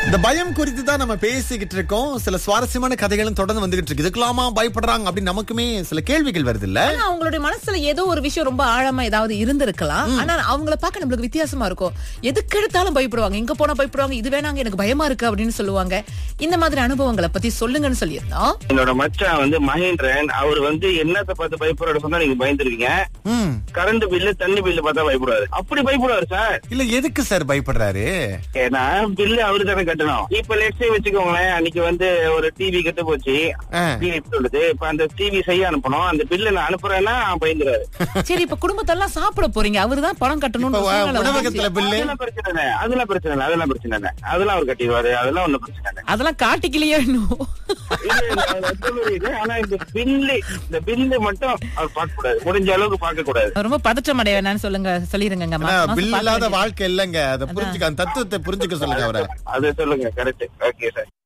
இந்த பயம் குறித்து தான் நம்ம பேசிக்கிட்டு இருக்கோம் சில சுவாரஸ்யமான கதைகளும் தொடர்ந்து வந்துகிட்டு இருக்கு இதுக்கெல்லாமா பயப்படுறாங்க அப்படின்னு நமக்குமே சில கேள்விகள் வருது இல்ல ஆனா அவங்களுடைய மனசுல ஏதோ ஒரு விஷயம் ரொம்ப ஆழமா ஏதாவது இருந்திருக்கலாம் ஆனா அவங்கள பார்க்க நம்மளுக்கு வித்தியாசமா இருக்கும் எதுக்கு எடுத்தாலும் பயப்படுவாங்க இங்க போனா பயப்படுவாங்க இது வேணாங்க எனக்கு பயமா இருக்கு அப்படின்னு சொல்லுவாங்க இந்த மாதிரி அனுபவங்களை பத்தி சொல்லுங்கன்னு சொல்லியிருந்தோம் என்னோட மச்சான் வந்து மகேந்திரன் அவர் வந்து என்னத்தை பார்த்து பயப்படுறாரு சொன்னா நீங்க பயந்துருவீங்க ம் கரண்ட் பில்லு தண்ணி பில்லு பார்த்தா பயப்படுவாரு அப்படி பயப்படுவாரு சார் இல்ல எதுக்கு சார் பயப்படுறாரு ஏன்னா பில்லு அவரு தானே கட்டணும் இப்ப லெட்ஸே வச்சுக்கோங்களேன் அன்னைக்கு வந்து ஒரு டிவி கெட்டு போச்சு ஆ. டிவி சொல்லுது இப்ப அந்த டிவி செய்ய அனுப்பணும் அந்த பில்லு நான் அனுப்புறேன்னா பயந்துறாரு சரி இப்ப குடும்பத்தெல்லாம் சாப்பிட போறீங்க அவருதான் பணம் கட்டணும்னு இப்ப சூழ்நிலை உணவகத்துல வந்துச்சு. பில்லு அதெல்லாம் பிரச்சனை இல்லை அதெல்லாம் பிரச்சனை இல்லை அதெல்லாம் பிரச்சனை இல்லை அதெல்லாம் அவர் கட்டிடுவாரு அதெல்லாம் ஒண்ணும் பிரச்சனை இல்லை அதெல்லாம் காட்டிக்கலையே இன்னும் இது நான் சொல்றது இது. ஆனா இந்த பில்லு இந்த பில்லு மட்டும் அவர் பார்க்க கூடாது முடிஞ்ச அளவுக்கு பார்க்க கூடாது ரொம்ப பதற்றம் அடைய வேணாம்னு சொல்லுங்க சொல்லிருங்க ஆனா, பில் இல்லாத வாழ்க்கை இல்லங்க அதை புரிஞ்சுக்க அந்த தத்துவத்தை புரிஞ்சுக்க சொல்லுங்க அவரை அதை சொல்லுங்க கரெக்ட் ஓகே சார்